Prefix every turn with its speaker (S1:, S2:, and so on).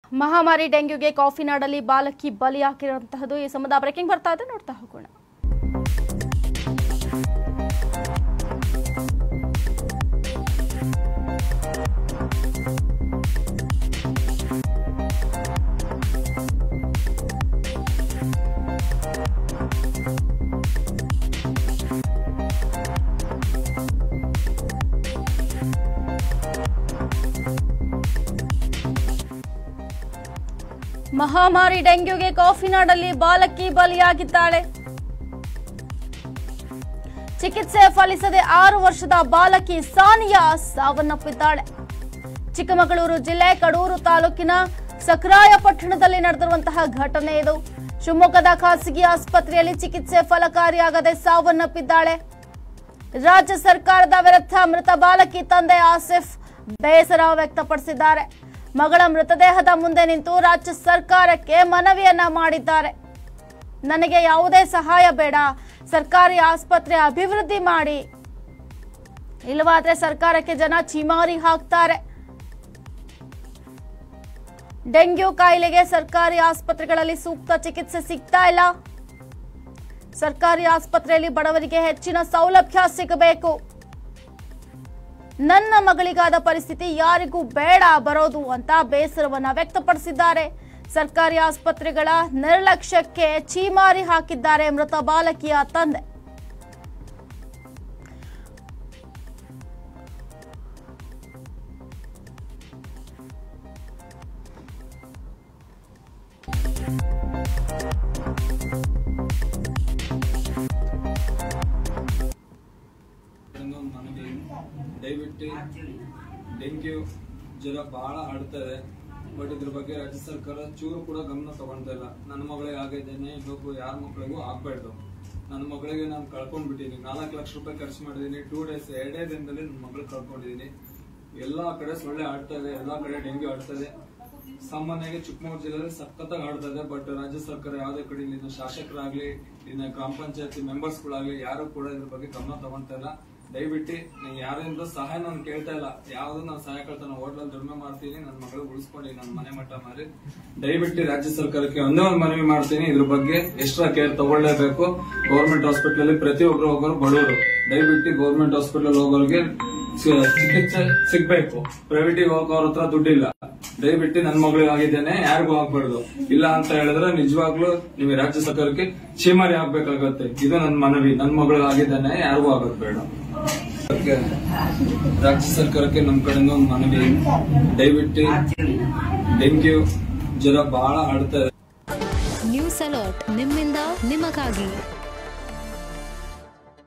S1: ಮಹಾಮಾರಿ ಡೆಂಗ್ಯೂಗೆ ಕಾಫಿನಾಡಲ್ಲಿ ಬಾಲಕಿ ಬಲಿಯಾಗಿರುವಂತಹದ್ದು ಈ ಸಂಬಂಧ ಬ್ರೇಕಿಂಗ್ ಬರ್ತಾ ಇದೆ ನೋಡ್ತಾ ಹೋಗೋಣ ಮಹಾಮಾರಿ ಡೆಂಗ್ಯೂಗೆ ಕಾಫಿನಾಡಲ್ಲಿ ಬಾಲಕಿ ಬಲಿಯಾಗಿದ್ದಾಳೆ ಚಿಕಿತ್ಸೆ ಫಲಿಸದೆ ಆರು ವರ್ಷದ ಬಾಲಕಿ ಸಾನಿಯಾ ಸಾವನ್ನಪ್ಪಿದ್ದಾಳೆ ಚಿಕ್ಕಮಗಳೂರು ಜಿಲ್ಲೆ ಕಡೂರು ತಾಲೂಕಿನ ಸಕ್ರಾಯ ಪಟ್ಟಣದಲ್ಲಿ ನಡೆದಿರುವಂತಹ ಘಟನೆ ಇದು ಶಿವಮೊಗ್ಗದ ಖಾಸಗಿ ಆಸ್ಪತ್ರೆಯಲ್ಲಿ ಚಿಕಿತ್ಸೆ ಫಲಕಾರಿಯಾಗದೆ ಸಾವನ್ನಪ್ಪಿದ್ದಾಳೆ ರಾಜ್ಯ ಸರ್ಕಾರದ ವಿರುದ್ಧ ಮೃತ ಬಾಲಕಿ ತಂದೆ ಆಸಿಫ್ ಬೇಸರ ವ್ಯಕ್ತಪಡಿಸಿದ್ದಾರೆ ಮಗಳ ಮೃತದೇಹದ ಮುಂದೆ ನಿಂತು ರಾಜ್ಯ ಸರ್ಕಾರಕ್ಕೆ ಮನವಿಯನ್ನ ಮಾಡಿದ್ದಾರೆ ನನಗೆ ಯಾವುದೇ ಸಹಾಯ ಬೇಡ ಸರ್ಕಾರಿ ಆಸ್ಪತ್ರೆ ಅಭಿವೃದ್ಧಿ ಮಾಡಿ ಇಲ್ಲವಾದ್ರೆ ಸರ್ಕಾರಕ್ಕೆ ಜನ ಚಿಮಾರಿ ಹಾಕ್ತಾರೆ ಡೆಂಗ್ಯೂ ಕಾಯಿಲೆಗೆ ಸರ್ಕಾರಿ ಆಸ್ಪತ್ರೆಗಳಲ್ಲಿ ಸೂಕ್ತ ಚಿಕಿತ್ಸೆ ಸಿಗ್ತಾ ಇಲ್ಲ ಸರ್ಕಾರಿ ಆಸ್ಪತ್ರೆಯಲ್ಲಿ ಬಡವರಿಗೆ ಹೆಚ್ಚಿನ ಸೌಲಭ್ಯ ಸಿಗಬೇಕು ನನ್ನ ಮಗಳಿಗಾದ ಪರಿಸ್ಥಿತಿ ಯಾರಿಗೂ ಬೇಡ ಬರೋದು ಅಂತ ಬೇಸರವನ್ನ ವ್ಯಕ್ತಪಡಿಸಿದ್ದಾರೆ ಸರ್ಕಾರಿ ಆಸ್ಪತ್ರೆಗಳ ನಿರ್ಲಕ್ಷ್ಯಕ್ಕೆ ಚೀಮಾರಿ ಹಾಕಿದ್ದಾರೆ ಮೃತ ಬಾಲಕಿಯ ತಂದೆ
S2: ಒಂದು ಮನವಿ ದಯವಿಟ್ಟು ಡೆಂಗ್ಯೂ ಜ್ವರ ಬಹಳ ಹರಡ್ತದೆ ಬಟ್ ಇದ್ರ ಬಗ್ಗೆ ರಾಜ್ಯ ಸರ್ಕಾರ ಚೂರು ಕೂಡ ಗಮನ ತಗೊಳ್ತಾ ಇಲ್ಲ ನನ್ನ ಮಗಳಿಗೆ ಆಗಿದ್ದೇನೆ ಇನ್ನೊಬ್ಬ ಯಾರ ಮಕ್ಕಳಿಗೂ ಆಗ್ಬಾರ್ದು ನನ್ನ ಮಗಳಿಗೆ ನಾನು ಕಳ್ಕೊಂಡ್ಬಿಟ್ಟಿನಿ ನಾಲ್ಕು ಲಕ್ಷ ರೂಪಾಯಿ ಖರ್ಚು ಮಾಡಿದೀನಿ ಟೂ ಡೇಸ್ ಎರಡೇ ದಿನದಲ್ಲಿ ನನ್ನ ಮಗಳು ಕಳ್ಕೊಂಡಿದೀನಿ ಎಲ್ಲಾ ಕಡೆ ಸೊಳ್ಳೆ ಆಡ್ತದೆ ಎಲ್ಲಾ ಕಡೆ ಡೆಂಗ್ಯೂ ಆಡ್ತದೆ ಸಾಮಾನ್ಯವಾಗಿ ಚಿಕ್ಕಮಗಳೂರು ಜಿಲ್ಲೆಯಲ್ಲಿ ಸಖತ್ತಾಗಿ ಆಡ್ತದೆ ಬಟ್ ರಾಜ್ಯ ಸರ್ಕಾರ ಯಾವುದೇ ಕಡೆ ಇಲ್ಲಿನ ಶಾಸಕರಾಗ್ಲಿ ಇಲ್ಲಿನ ಗ್ರಾಮ ಪಂಚಾಯತಿ ಮೆಂಬರ್ಸ್ ಗಳಾಗ್ಲಿ ಯಾರು ಕೂಡ ಇದ್ರ ಬಗ್ಗೆ ಗಮನ ತಗೊಂತಾ ಇಲ್ಲ ದಯವಿಟ್ಟು ನೀವು ಯಾರಿಂದ ಸಹಾಯ ನಾನು ಕೇಳ್ತಾ ಇಲ್ಲ ಯಾವ್ದು ನಾನು ಸಹಾಯ ಕೇಳ್ತಾ ನಾನು ಹೋಟ್ಲಲ್ಲಿ ದುಡಿಮೆ ಮಾಡ್ತೀನಿ ನನ್ನ ಮಗಳು ಉಳಿಸ್ಕೊಂಡು ನನ್ನ ಮನೆ ಮಟ್ಟ ಮಾರಿ ದಯವಿಟ್ಟು ರಾಜ್ಯ ಸರ್ಕಾರಕ್ಕೆ ಒಂದೇ ಒಂದು ಮನವಿ ಮಾಡ್ತೀನಿ ಇದ್ರ ಬಗ್ಗೆ ಎಕ್ಸ್ಟ್ರಾ ಕೇರ್ ತಗೊಳ್ಳೇಬೇಕು ಗೌರ್ಮೆಂಟ್ ಹಾಸ್ಪಿಟಲ್ ಅಲ್ಲಿ ಪ್ರತಿಯೊಬ್ಬರು ಹೋಗೋರು ಬಡವರು ದಯವಿಟ್ಟು ಗೌರ್ಮೆಂಟ್ ಹಾಸ್ಪಿಟಲ್ ಹೋಗೋರಿಗೆ ಸಿ- ಚಿಕಿತ್ಸೆ ಸಿಗ್ಬೇಕು ಪ್ರೈವೇಟ್ ಹೋಗೋರ ಹತ್ರ ದುಡ್ಡಿಲ್ಲ ದಯವಿಟ್ಟು ನನ್ನ ಮಗಳಿಗೆ ಆಗಿದ್ದೇನೆ ಯಾರಿಗೂ ಆಗ್ಬಾರ್ದು ಇಲ್ಲ ಅಂತ ಹೇಳಿದ್ರೆ ನಿಜವಾಗ್ಲೂ ನೀವು ರಾಜ್ಯ ಸರ್ಕಾರಕ್ಕೆ ಚೀಮಾರಿ ಆಗ್ಬೇಕಾಗತ್ತೆ ಇದು ನನ್ನ ಮನವಿ ನನ್ನ ಮಗಳು ಆಗಿದ್ದಾನೆ ಯಾರಿಗೂ ಆಗೋದು ಬೇಡ ಅದಕ್ಕೆ ರಾಜ್ಯ ಸರ್ಕಾರಕ್ಕೆ ನಮ್ಮ ಕಡೆಯಿಂದ ಒಂದು ಮನವಿ ದಯವಿಟ್ಟು ಡೆಂಗ್ಯೂ ಜ್ವರ ಬಹಳ ಹರಡ್ತಾ ಇದೆ
S3: ನ್ಯೂಸ್ ಅಲರ್ಟ್ ನಿಮ್ಮಿಂದ ನಿಮಗಾಗಿ